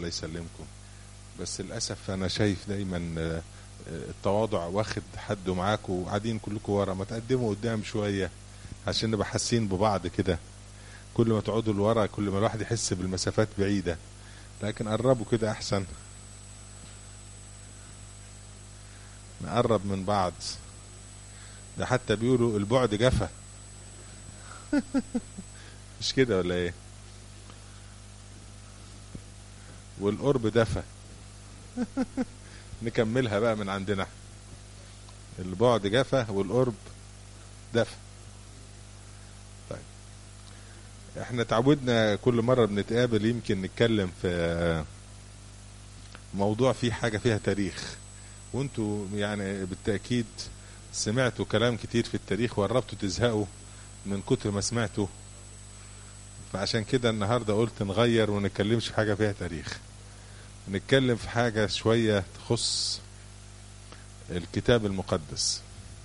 الله يسلمكم بس للاسف انا شايف دايما آه، آه، التواضع واخد حد معاكم وقاعدين كلكم ورا ما تقدموا قدام شويه عشان نبقى حاسين ببعض كده كل ما تقعدوا لورا كل ما الواحد يحس بالمسافات بعيده لكن قربوا كده احسن نقرب من بعض ده حتى بيقولوا البعد جفا مش كده ولا ايه والقرب دفى نكملها بقى من عندنا البعد جفا والقرب دفى طيب احنا تعودنا كل مرة بنتقابل يمكن نتكلم في موضوع فيه حاجة فيها تاريخ وانتوا يعني بالتأكيد سمعتوا كلام كتير في التاريخ وقربتوا تزهقوا من كتر ما سمعتوا فعشان كده النهاردة قلت نغير ونتكلمش في حاجة فيها تاريخ نتكلم في حاجة شوية تخص الكتاب المقدس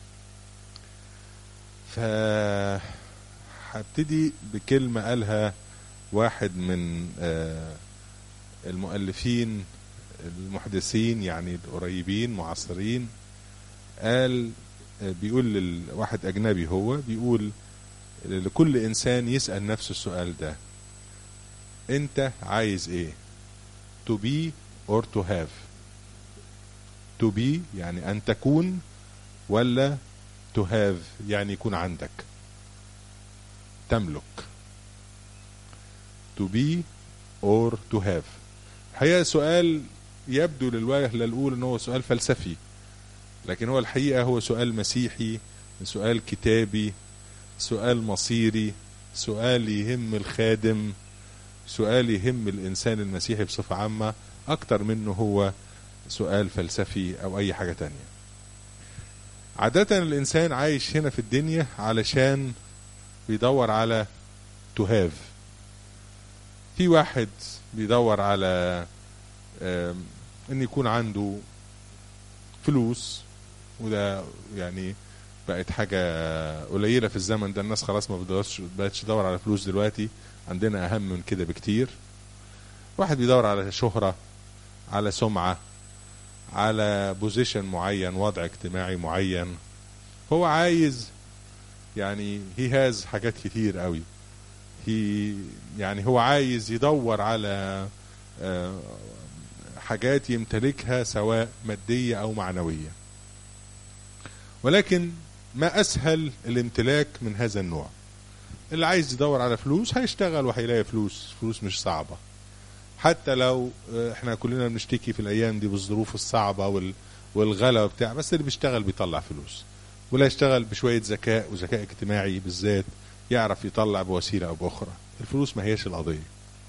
فهبتدي بكلمة قالها واحد من آه، المؤلفين المحدثين يعني القريبين معاصرين قال آه، بيقول لواحد أجنبي هو بيقول لكل إنسان يسأل نفسه السؤال ده أنت عايز إيه to be or to have to be يعني أن تكون ولا to have يعني يكون عندك تملك to be or to have الحقيقة سؤال يبدو للوهلة الأولى أنه سؤال فلسفي لكن هو الحقيقة هو سؤال مسيحي سؤال كتابي سؤال مصيري سؤال يهم الخادم سؤال يهم الإنسان المسيحي بصفة عامة أكتر منه هو سؤال فلسفي أو أي حاجة تانية عادة الإنسان عايش هنا في الدنيا علشان بيدور على to have في واحد بيدور على آم، ان يكون عنده فلوس وده يعني بقت حاجة قليلة في الزمن ده الناس خلاص ما بتدورش بقتش تدور على فلوس دلوقتي عندنا أهم من كده بكتير واحد بيدور على شهرة على سمعة على بوزيشن معين وضع اجتماعي معين هو عايز يعني هي هاز حاجات كتير قوي هي يعني هو عايز يدور على آه، حاجات يمتلكها سواء مادية أو معنوية ولكن ما أسهل الامتلاك من هذا النوع اللي عايز يدور على فلوس هيشتغل وهيلاقي فلوس فلوس مش صعبة حتى لو آه، احنا كلنا بنشتكي في الأيام دي بالظروف الصعبة وال والغلا وبتاع بس اللي بيشتغل بيطلع فلوس ولا يشتغل بشوية ذكاء وذكاء اجتماعي بالذات يعرف يطلع بوسيلة أو بأخرى الفلوس ما هيش القضية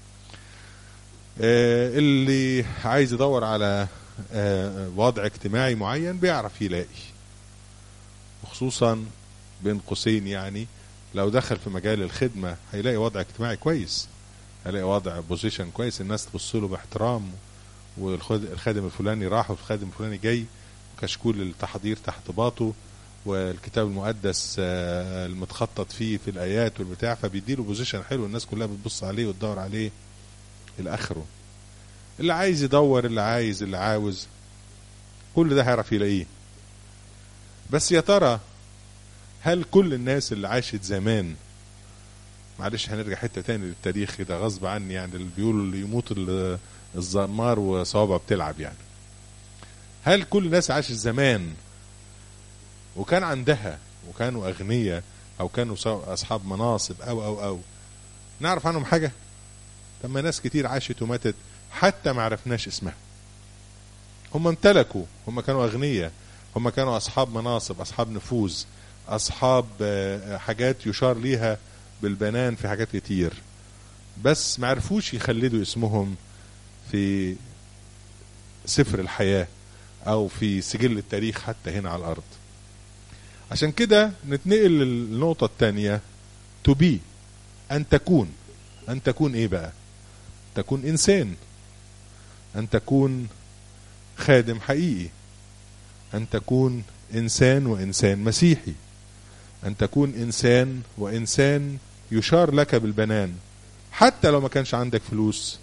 آه، اللي عايز يدور على آه، وضع اجتماعي معين بيعرف يلاقي وخصوصا بين قوسين يعني لو دخل في مجال الخدمة هيلاقي وضع اجتماعي كويس هيلاقي وضع بوزيشن كويس الناس تبص له باحترام والخادم الفلاني راح والخادم الفلاني جاي كشكول التحضير تحت باطه والكتاب المقدس آه، المتخطط فيه في الايات والبتاع فبيديله بوزيشن حلو الناس كلها بتبص عليه وتدور عليه الى اخره اللي عايز يدور اللي عايز اللي عاوز كل ده هيعرف يلاقيه بس يا ترى هل كل الناس اللي عاشت زمان معلش هنرجع حته تاني للتاريخ كده غصب عني يعني اللي بيقولوا اللي يموت ال- الزمار وصوابعه بتلعب يعني هل كل الناس عاشت زمان وكان عندها وكانوا اغنياء او كانوا سو- اصحاب مناصب او او او نعرف عنهم حاجه طب ما ناس كتير عاشت وماتت حتى ما عرفناش اسمها هم امتلكوا هم كانوا اغنياء هم كانوا اصحاب مناصب اصحاب نفوذ اصحاب آه، حاجات يشار ليها بالبنان في حاجات كتير بس ما عرفوش يخلدوا اسمهم في سفر الحياة او في سجل التاريخ حتى هنا على الارض عشان كده نتنقل للنقطة الثانية to be ان تكون ان تكون ايه بقى تكون انسان ان تكون خادم حقيقي ان تكون انسان وانسان مسيحي ان تكون انسان وانسان يشار لك بالبنان حتى لو ما كانش عندك فلوس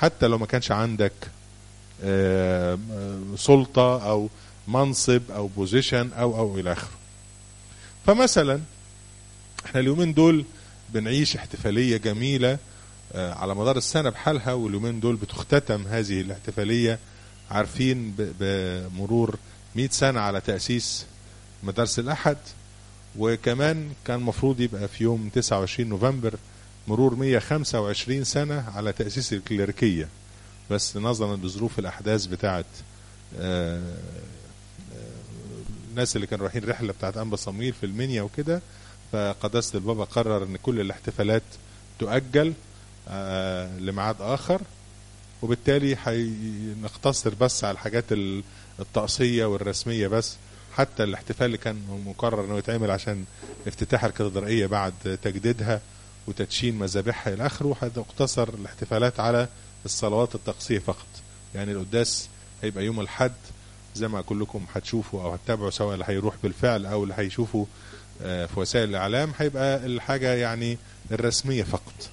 حتى لو ما كانش عندك آه، سلطة أو منصب أو بوزيشن أو أو إلى آخره فمثلا احنا اليومين دول بنعيش احتفالية جميلة آه، على مدار السنة بحالها واليومين دول بتختتم هذه الاحتفالية عارفين ب- بمرور 100 سنة على تأسيس مدارس الأحد وكمان كان المفروض يبقى في يوم 29 نوفمبر مرور 125 سنة على تأسيس الكليريكية بس نظرا لظروف الأحداث بتاعت آه، آه، الناس اللي كانوا رايحين رحلة بتاعت أنبا صمويل في المنيا وكده فقداسة البابا قرر ان كل الاحتفالات تؤجل آه، لميعاد اخر وبالتالي هنقتصر بس على الحاجات ال- الطقسية والرسمية بس حتى الاحتفال اللي كان مقرر انه يتعمل عشان افتتاح الكاتدرائية بعد تجديدها وتدشين مذابحها الى اخره هتقتصر الاحتفالات على الصلوات الطقسية فقط يعني القداس هيبقى يوم الحد زي ما كلكم هتشوفوا او هتتابعوا سواء اللي هيروح بالفعل او اللي هيشوفوا آه، في وسائل الاعلام هيبقى الحاجه يعني الرسميه فقط.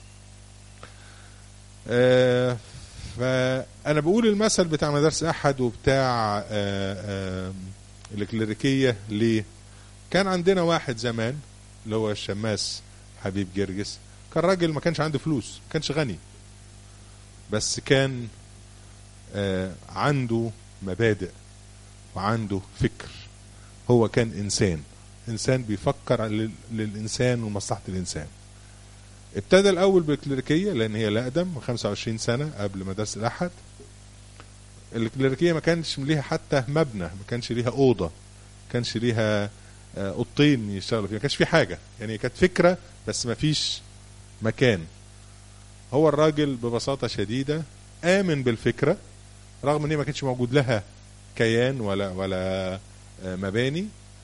آه، فانا بقول المثل بتاع مدارس احد وبتاع آه، آه، الكليريكيه ليه؟ كان عندنا واحد زمان اللي هو الشماس حبيب جرجس كان راجل ما كانش عنده فلوس ما كانش غني بس كان آه، عنده مبادئ وعنده فكر هو كان انسان انسان بيفكر لل- للانسان ومصلحه الانسان ابتدى الاول بالكليريكيه لان هي الاقدم من 25 سنه قبل مدرسه الاحد الكليريكيه ما كانش ليها حتى مبنى ما كانش ليها اوضه ما كانش ليها آه، اوضتين يشتغلوا فيها ما كانش في حاجه يعني كانت فكره بس ما فيش مكان هو الراجل ببساطه شديده امن بالفكره رغم ان هي ما كانش موجود لها كيان ولا ولا آه، مباني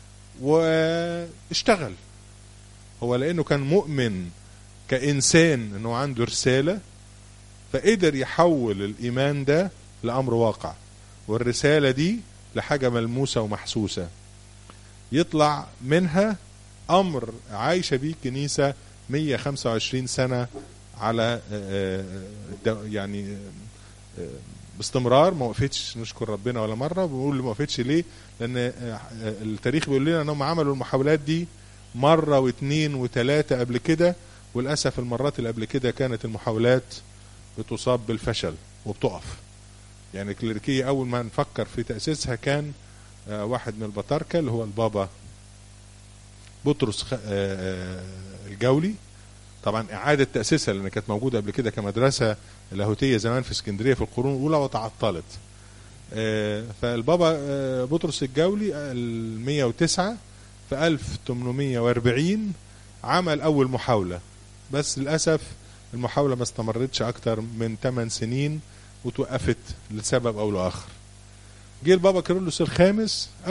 واشتغل هو لانه كان مؤمن كانسان انه عنده رساله فقدر يحول الايمان ده لامر واقع والرساله دي لحاجه ملموسه ومحسوسه يطلع منها امر عايشه بيه الكنيسه 125 سنه على آه، آه، يعني آه، باستمرار ما وقفتش نشكر ربنا ولا مره بنقول ما وقفتش ليه لان آه، آه، التاريخ بيقول لنا انهم عملوا المحاولات دي مره واثنين وثلاثه قبل كده وللاسف المرات اللي قبل كده كانت المحاولات بتصاب بالفشل وبتقف يعني الكليريكيه اول ما نفكر في تاسيسها كان آه، واحد من البطاركه اللي هو البابا بطرس خ- آه، آه، الجولي طبعا اعاده تاسيسها لان كانت موجوده قبل كده كمدرسه لاهوتيه زمان في اسكندريه في القرون الاولى وتعطلت آه، فالبابا آه، بطرس الجولي ال 109 في 1840 عمل اول محاوله بس للاسف المحاوله ما استمرتش اكتر من 8 سنين وتوقفت لسبب او لاخر جه البابا كيرلس الخامس أو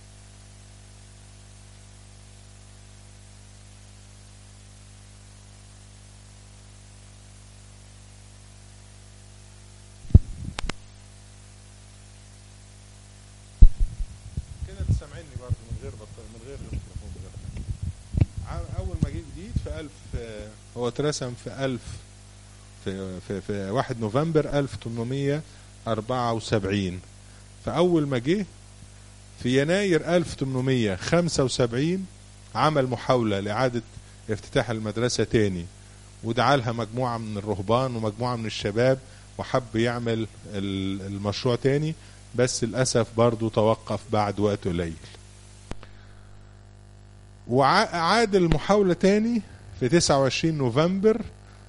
كده تسمعني برضه من غير بطل من غير ميكروفون من غير حاجة. ع- اول ما جه جديد في 1000 آه، هو اترسم في 1000 في في, في 1 نوفمبر 1874 فاول ما جه في يناير 1875 عمل محاولة لإعادة افتتاح المدرسة تاني ودعا لها مجموعة من الرهبان ومجموعة من الشباب وحب يعمل ال- المشروع تاني بس للأسف برضو توقف بعد وقت قليل وعاد المحاولة تاني في 29 نوفمبر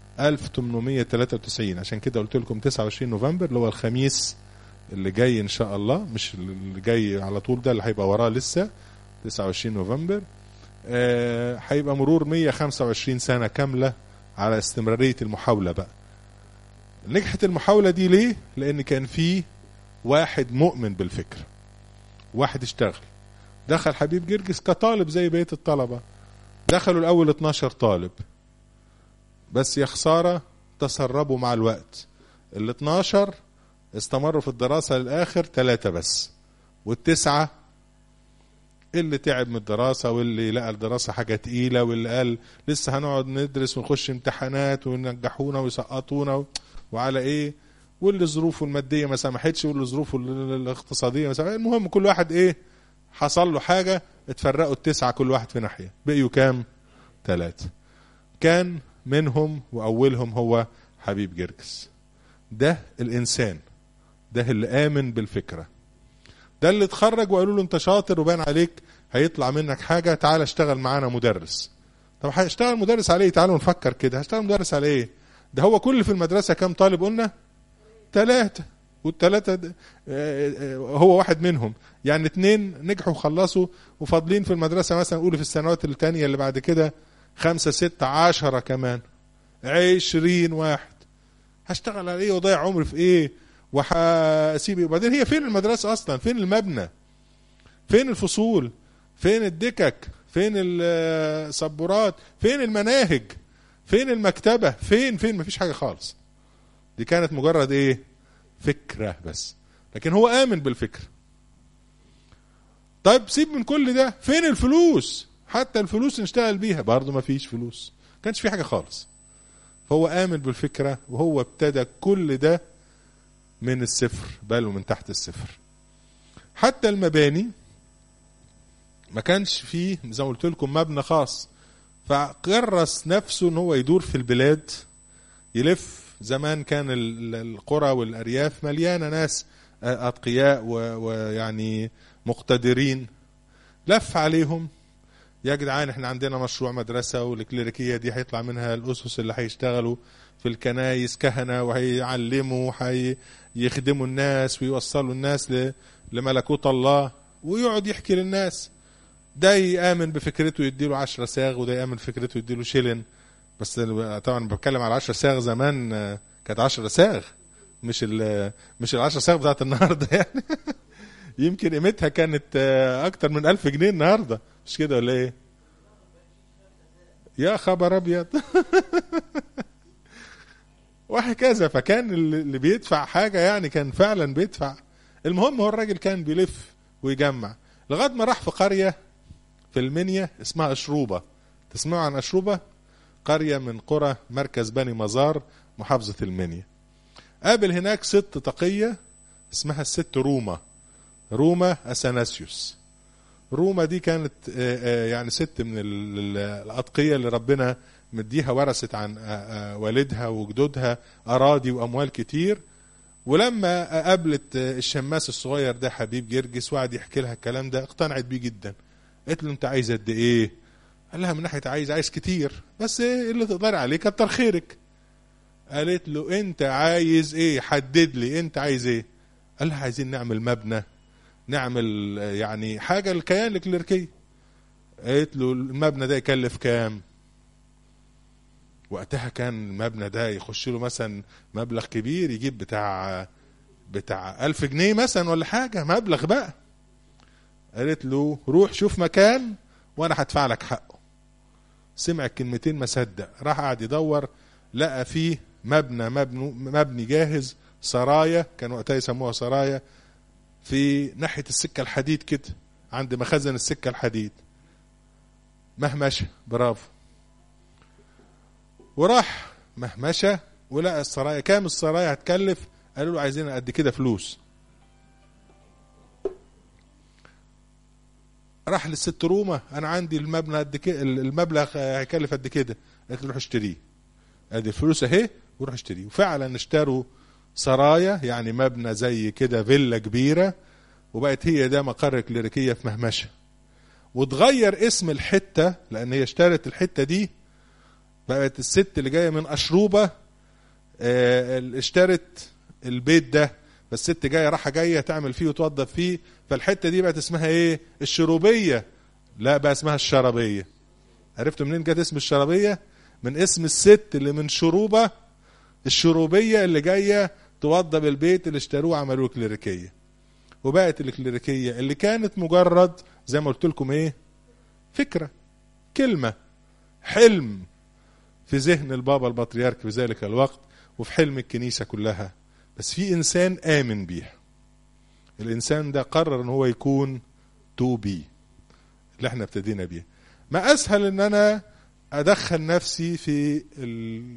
1893 عشان كده قلت لكم 29 نوفمبر اللي هو الخميس اللي جاي ان شاء الله مش اللي جاي على طول ده اللي هيبقى وراه لسه 29 نوفمبر آه، هيبقى مرور 125 سنة كاملة على استمرارية المحاولة بقى نجحت المحاولة دي ليه؟ لأن كان في واحد مؤمن بالفكرة واحد اشتغل دخل حبيب جرجس كطالب زي بقية الطلبة دخلوا الأول 12 طالب بس يا خسارة تسربوا مع الوقت ال 12 استمروا في الدراسة للآخر ثلاثة بس والتسعة اللي تعب من الدراسة واللي لقى الدراسة حاجة تقيلة واللي قال لسه هنقعد ندرس ونخش امتحانات وينجحونا ويسقطونا و- وعلى ايه واللي ظروفه الماديه ما سمحتش واللي ظروفه ال- ال- الاقتصاديه ما سمحتش المهم كل واحد ايه حصل له حاجه اتفرقوا التسعه كل واحد في ناحيه بقيوا كام ثلاثه كان منهم واولهم هو حبيب جرجس ده الانسان ده اللي امن بالفكره ده اللي اتخرج وقالوا له انت شاطر وبان عليك هيطلع منك حاجه تعال اشتغل معانا مدرس طب هيشتغل مدرس على ايه تعالوا نفكر كده هيشتغل مدرس على ايه ده هو كل في المدرسه كام طالب قلنا ثلاثه والثلاثه د- آه، آه، هو واحد منهم يعني اتنين نجحوا وخلصوا وفاضلين في المدرسه مثلا قولوا في السنوات الثانيه اللي بعد كده خمسة ستة عشرة كمان عشرين واحد هشتغل على ايه واضيع عمري في ايه وهسيب ايه وبعدين هي فين المدرسه اصلا فين المبنى فين الفصول فين الدكك فين السبورات فين المناهج فين المكتبه فين فين مفيش حاجه خالص دي كانت مجرد ايه فكره بس لكن هو امن بالفكره طيب سيب من كل ده فين الفلوس حتى الفلوس نشتغل بيها برضه مفيش فلوس كانش في حاجه خالص فهو آمن بالفكرة وهو ابتدى كل ده من الصفر بل ومن تحت الصفر حتى المباني ما كانش فيه زي ما قلت لكم مبنى خاص فكرس نفسه ان هو يدور في البلاد يلف زمان كان ال- ال- القرى والارياف مليانه ناس آه، اتقياء و- ويعني مقتدرين لف عليهم يا جدعان احنا عندنا مشروع مدرسة والكليريكية دي هيطلع منها الأسس اللي هيشتغلوا في الكنايس كهنة وهيعلموا وهيخدموا الناس ويوصلوا الناس ل- لملكوت الله ويقعد يحكي للناس ده يآمن بفكرته يديله عشرة ساغ وده يآمن بفكرته يديله شيلن بس طبعا بتكلم على عشرة ساغ زمان آه، كانت عشرة ساغ مش ال مش العشرة ساغ بتاعت النهارده يعني يمكن قيمتها كانت آه، اكتر من ألف جنيه النهارده مش كده ولا ايه يا خبر ابيض وهكذا فكان اللي اللي بيدفع حاجه يعني كان فعلا بيدفع المهم هو الراجل كان بيلف ويجمع لغايه ما راح في قريه في المنيا اسمها اشروبه تسمعوا عن اشروبه قريه من قرى مركز بني مزار محافظه المنيا قابل هناك ست تقيه اسمها الست روما روما اثناسيوس روما دي كانت آه، آه، يعني ست من ال- ال- الأتقية اللي ربنا مديها ورثت عن آه، آه، والدها وجدودها أراضي وأموال كتير ولما قابلت آه، الشماس الصغير ده حبيب جرجس وقعد يحكي لها الكلام ده اقتنعت بيه جدا قالت له انت عايز قد ايه قال لها من ناحيه عايز عايز كتير بس ايه اللي تقدري عليه كتر خيرك قالت له انت عايز ايه حدد لي انت عايز ايه قال لها عايزين نعمل مبنى نعمل آه، يعني حاجه للكيان الكليركيه قالت له المبنى ده يكلف كام وقتها كان المبنى ده يخش له مثلا مبلغ كبير يجيب بتاع بتاع ألف جنيه مثلا ولا حاجة مبلغ بقى قالت له روح شوف مكان وأنا هدفع لك حقه سمع الكلمتين ما صدق راح قعد يدور لقى فيه مبنى مبني, مبني جاهز سرايا كان وقتها يسموها سرايا في ناحية السكة الحديد كده عند مخزن السكة الحديد مهمشة برافو وراح مهمشة ولقى السرايا كام السرايا هتكلف قالوا له عايزين قد كده فلوس راح للست روما انا عندي المبنى قد كده المبلغ هيكلف قد كده قالت له روح اشتريه ادي الفلوس اهي وروح اشتريه وفعلا اشتروا سرايا يعني مبنى زي كده فيلا كبيره وبقت هي ده مقر كليريكيه في مهمشه وتغير اسم الحته لان هي اشترت الحته دي بقت الست اللي جايه من اشروبه اه اشترت البيت ده فالست جايه راحه جايه تعمل فيه وتوظف فيه فالحته دي بقت اسمها ايه الشروبيه لا بقى اسمها الشرابيه عرفتوا منين جت اسم الشرابيه من اسم الست اللي من شروبه الشروبيه اللي جايه توضب البيت اللي اشتروه عملوه كليريكيه وبقت الكليريكيه اللي كانت مجرد زي ما قلت لكم ايه فكره كلمه حلم في ذهن البابا البطريرك في ذلك الوقت وفي حلم الكنيسه كلها بس في انسان امن بيها الانسان ده قرر ان هو يكون تو بي اللي احنا ابتدينا بيه ما اسهل ان انا ادخل نفسي في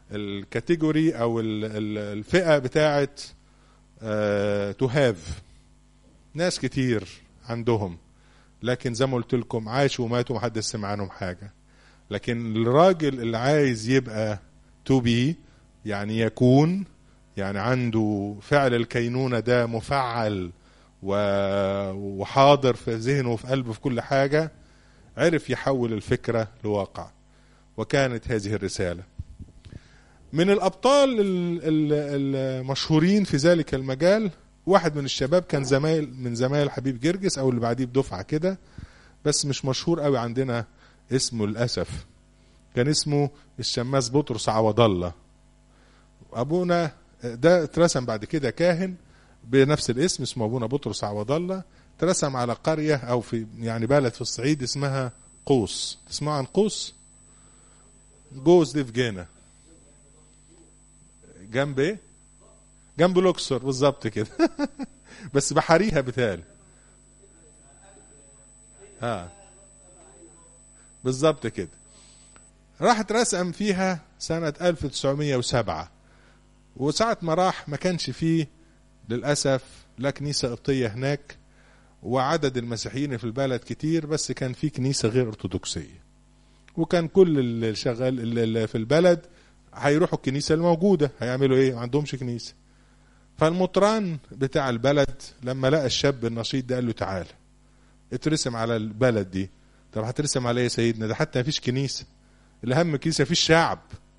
الكاتيجوري او ال- ال- الفئه بتاعه تو هاف ناس كتير عندهم لكن زي ما قلت لكم عاشوا وماتوا محدش سمع عنهم حاجه لكن الراجل اللي عايز يبقى تو بي يعني يكون يعني عنده فعل الكينونه ده مفعل و- وحاضر في ذهنه وفي قلبه في كل حاجه عرف يحول الفكره لواقع وكانت هذه الرساله من الابطال ال- ال- المشهورين في ذلك المجال واحد من الشباب كان زمايل من زمايل حبيب جرجس او اللي بعديه بدفعه كده بس مش مشهور قوي عندنا اسمه للاسف كان اسمه الشماس بطرس عوض الله ابونا ده اترسم بعد كده كاهن بنفس الاسم اسمه ابونا بطرس عوض الله اترسم على قريه او في يعني بلد في الصعيد اسمها قوس تسمعوا عن قوس جوز دي في جينا جنب ايه جنب الاقصر بالظبط كده بس بحريها بتال اه بالظبط كده راح اترسم فيها سنة 1907 وساعة ما راح ما كانش فيه للأسف لا كنيسة قبطية هناك وعدد المسيحيين في البلد كتير بس كان في كنيسة غير أرثوذكسية وكان كل اللي شغال اللي في البلد هيروحوا الكنيسة الموجودة هيعملوا ايه ما عندهمش كنيسة فالمطران بتاع البلد لما لقى الشاب النشيط ده قال له تعالى اترسم على البلد دي طب هترسم على ايه يا سيدنا ده حتى مفيش كنيسة الأهم كنيسة مفيش شعب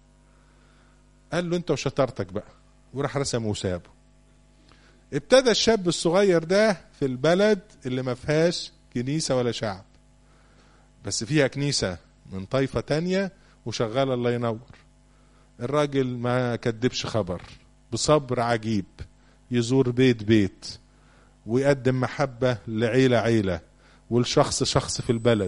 قال له انت وشطارتك بقى وراح رسمه وسابه ابتدى الشاب الصغير ده في البلد اللي ما فيهاش كنيسة ولا شعب بس فيها كنيسة من طائفة تانية وشغالة الله ينور الراجل ما كدبش خبر بصبر عجيب يزور بيت بيت ويقدم محبة لعيلة عيلة والشخص شخص في البلد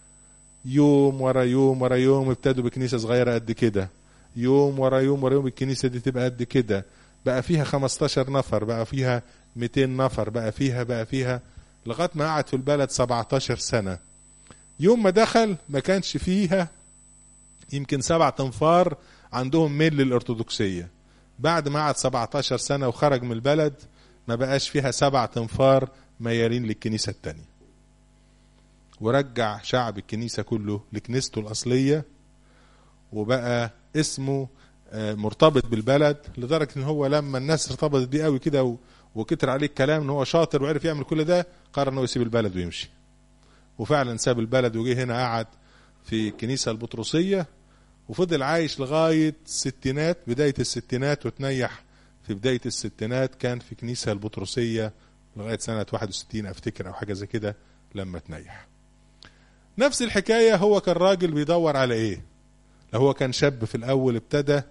يوم ورا يوم ورا يوم ابتدوا بكنيسة صغيرة قد كده يوم ورا يوم ورا يوم الكنيسة دي تبقى قد كده بقى فيها 15 نفر بقى فيها 200 نفر بقى فيها بقى فيها لغاية ما قعد في البلد 17 سنة يوم ما دخل ما كانش فيها يمكن سبع تنفار عندهم ميل للأرثوذكسية بعد ما قعد 17 سنة وخرج من البلد ما بقاش فيها سبع تنفار ميالين للكنيسة التانية ورجع شعب الكنيسة كله لكنيسته الأصلية وبقى اسمه مرتبط بالبلد لدرجة ان هو لما الناس ارتبطت بيه قوي كده وكتر عليه الكلام ان هو شاطر وعرف يعمل كل ده قرر انه يسيب البلد ويمشي وفعلا ساب البلد وجه هنا قعد في الكنيسة البطرسية وفضل عايش لغاية الستينات بداية الستينات وتنيح في بداية الستينات كان في كنيسة البطرسية لغاية سنة 61 افتكر او حاجة زي كده لما تنيح نفس الحكاية هو كان راجل بيدور على ايه هو كان شاب في الاول ابتدى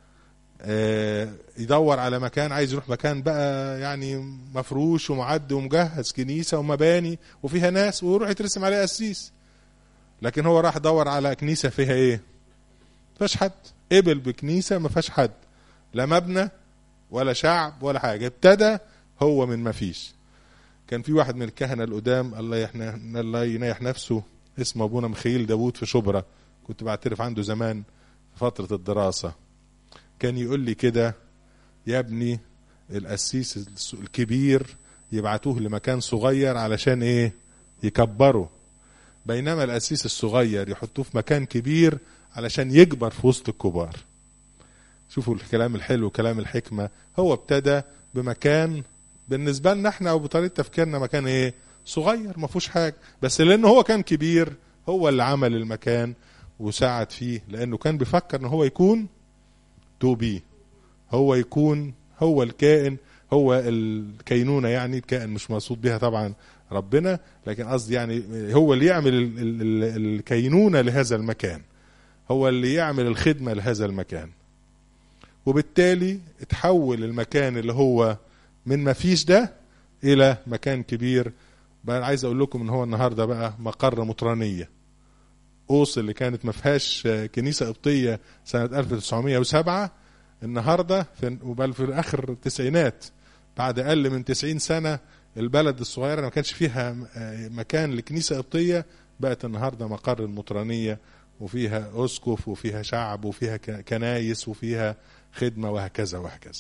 يدور على مكان عايز يروح مكان بقى يعني مفروش ومعد ومجهز كنيسة ومباني وفيها ناس ويروح يترسم عليها قسيس لكن هو راح دور على كنيسة فيها ايه فيهاش حد قبل بكنيسة ما فيهاش حد لا مبنى ولا شعب ولا حاجة ابتدى هو من ما فيش كان في واحد من الكهنة القدام الله يحنا الله ينيح نفسه اسمه ابونا مخيل داوود في شبرا كنت بعترف عنده زمان في فترة الدراسة كان يقول لي كده يا ابني القسيس الكبير يبعتوه لمكان صغير علشان ايه يكبره بينما القسيس الصغير يحطوه في مكان كبير علشان يكبر في وسط الكبار شوفوا الكلام الحلو كلام الحكمة هو ابتدى بمكان بالنسبة لنا احنا او بطريقة تفكيرنا مكان ايه صغير ما فيهوش حاجة بس لانه هو كان كبير هو اللي عمل المكان وساعد فيه لانه كان بيفكر ان هو يكون تو بي هو يكون هو الكائن هو الكينونه يعني الكائن مش مقصود بها طبعا ربنا لكن قصدي يعني هو اللي يعمل ال ال ال الكينونه لهذا المكان هو اللي يعمل الخدمه لهذا المكان وبالتالي اتحول المكان اللي هو من ما فيش ده الى مكان كبير بقى عايز اقول لكم ان هو النهارده بقى مقر مطرانيه قوس اللي كانت ما فيهاش كنيسه قبطيه سنه 1907 النهارده في وبل في اخر التسعينات بعد اقل من 90 سنه البلد الصغيره ما كانش فيها مكان لكنيسه قبطيه بقت النهارده مقر المطرانيه وفيها اسقف وفيها شعب وفيها كنايس وفيها خدمه وهكذا وهكذا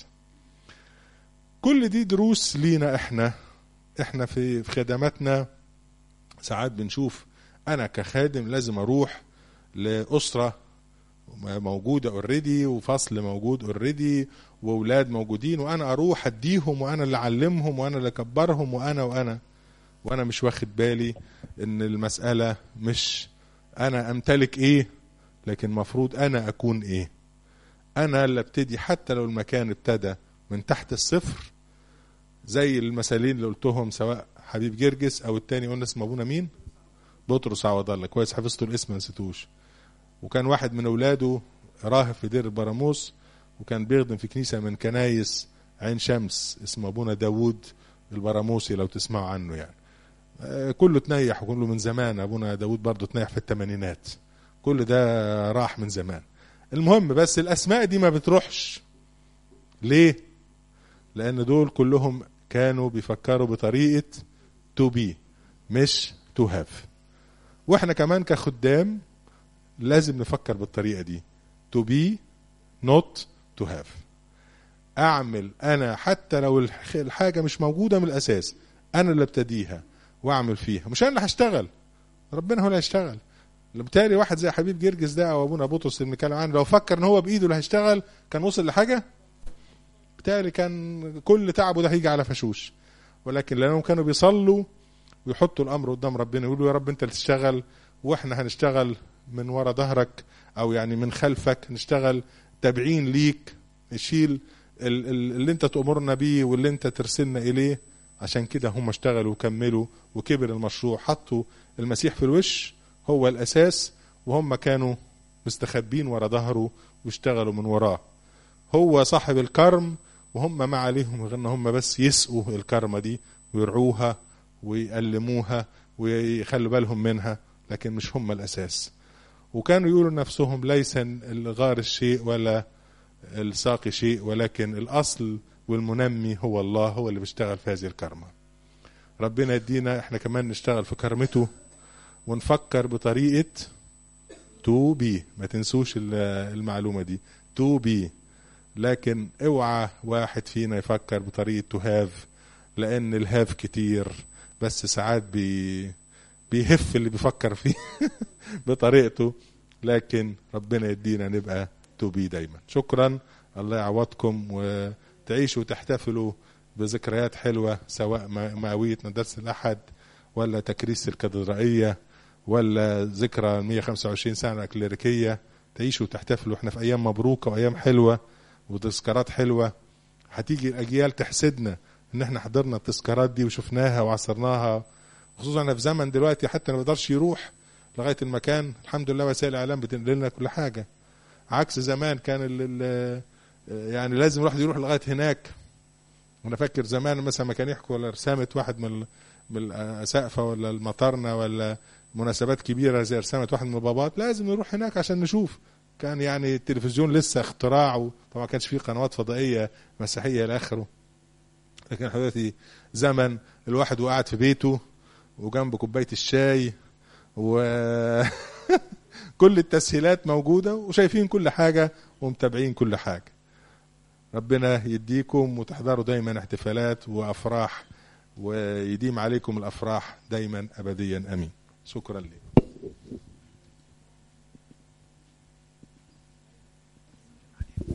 كل دي دروس لينا احنا احنا في خدماتنا ساعات بنشوف انا كخادم لازم اروح لاسره موجوده اوريدي وفصل موجود اوريدي واولاد موجودين وانا اروح اديهم وانا اللي اعلمهم وانا اللي اكبرهم وانا وانا وانا مش واخد بالي ان المساله مش انا امتلك ايه لكن مفروض انا اكون ايه انا اللي ابتدي حتى لو المكان ابتدى من تحت الصفر زي المثالين اللي قلتهم سواء حبيب جرجس او التاني قلنا اسمه ابونا مين بطرس عوض الله كويس حفظتوا الاسم ما نسيتوش وكان واحد من اولاده راهب في دير البراموس وكان بيخدم في كنيسه من كنايس عين شمس اسمه ابونا داوود البراموسي لو تسمعوا عنه يعني كله تنيح وكله من زمان ابونا داوود برضه تنيح في الثمانينات كل ده راح من زمان المهم بس الاسماء دي ما بتروحش ليه لان دول كلهم كانوا بيفكروا بطريقه تو بي مش تو هاف واحنا كمان كخدام لازم نفكر بالطريقه دي تو بي نوت تو هاف اعمل انا حتى لو الحاجه مش موجوده من الاساس انا اللي ابتديها واعمل فيها مش انا اللي هشتغل ربنا هو اللي هيشتغل بالتالي واحد زي حبيب جرجس ده او ابونا بطرس اللي بنتكلم عنه لو فكر ان هو بايده اللي هيشتغل كان وصل لحاجه بالتالي كان كل تعبه ده هيجي على فشوش ولكن لانهم كانوا بيصلوا ويحطوا الامر قدام ربنا يقولوا يا رب انت اللي تشتغل واحنا هنشتغل من ورا ظهرك او يعني من خلفك نشتغل تابعين ليك نشيل اللي انت تأمرنا بيه واللي انت ترسلنا اليه عشان كده هم اشتغلوا وكملوا وكبر المشروع حطوا المسيح في الوش هو الاساس وهم كانوا مستخبين ورا ظهره واشتغلوا من وراه هو صاحب الكرم وهم ما عليهم غير ان هم بس يسقوا الكرمه دي ويرعوها ويألموها ويخلوا بالهم منها لكن مش هم الاساس وكانوا يقولوا لنفسهم ليس الغار الشيء ولا الساقي شيء ولكن الاصل والمنمي هو الله هو اللي بيشتغل في هذه الكرمه ربنا يدينا احنا كمان نشتغل في كرمته ونفكر بطريقه تو بي ما تنسوش المعلومه دي تو بي لكن اوعى واحد فينا يفكر بطريقه تو هاف لان الهاف كتير بس ساعات بي بيهف اللي بيفكر فيه بطريقته لكن ربنا يدينا نبقى تو بي دايما شكرا الله يعوضكم وتعيشوا وتحتفلوا بذكريات حلوه سواء مئويه مدرسه الاحد ولا تكريس الكاتدرائيه ولا ذكرى 125 سنه كليريكيه تعيشوا وتحتفلوا احنا في ايام مبروكه وايام حلوه وتذكارات حلوه هتيجي الاجيال تحسدنا ان احنا حضرنا التذكارات دي وشفناها وعصرناها خصوصا في زمن دلوقتي حتى ما بيقدرش يروح لغايه المكان الحمد لله وسائل الاعلام بتنقل لنا كل حاجه عكس زمان كان ال ال يعني لازم الواحد يروح لغايه هناك وانا فاكر زمان مثلا ما كان يحكوا ولا رسامه واحد من من السقفه ولا المطرنه ولا مناسبات كبيره زي رسامه واحد من البابات لازم نروح هناك عشان نشوف كان يعني التلفزيون لسه اختراع طبعا ما كانش فيه قنوات فضائيه مسيحيه الى اخره لكن حضرتي زمن الواحد وقاعد في بيته وجنب كوبايه الشاي و كل التسهيلات موجوده وشايفين كل حاجه ومتابعين كل حاجه ربنا يديكم وتحضروا دايما احتفالات وافراح ويديم عليكم الافراح دايما ابديا امين شكرا لي